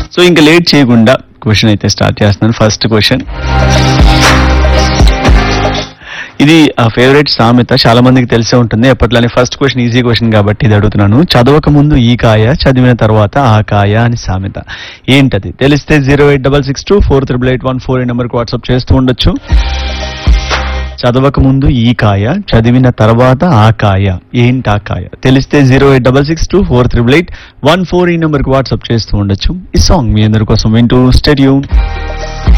so ఇంకా late చేయకుండా question అయితే స్టార్ట్ చేస్తున్నాను ఫస్ట్ క్వశ్చన్ ఇది ఆ ఫేవరెట్ సామెత చాలా మందికి తెలిసే ఉంటుంది ఎప్పట్లానే ఫస్ట్ క్వశ్చన్ ఈజీ క్వశ్చన్ కాబట్టి ఇది అడుగుతున్నాను చదవక ముందు ఈ కాయ చదివిన తర్వాత ఆ కాయ అని సామెత ఏంటది తెలిస్తే zero eight double six two four triple eight one four ఈ నెంబర్కి వాట్సాప్ చేస్తూ ఉండొచ్చు చదవక ముందు ఈ కాయ చదివిన తర్వాత ఆ కాయ ఏంటి ఆ కాయ తెలిస్తే zero eight double six two four triple eight one four ఈ నెంబర్కి వాట్సాప్ చేస్తూ ఉండొచ్చు ఈ సాంగ్ మీ అందరి కోసం వింటూ స్టెడ్యూ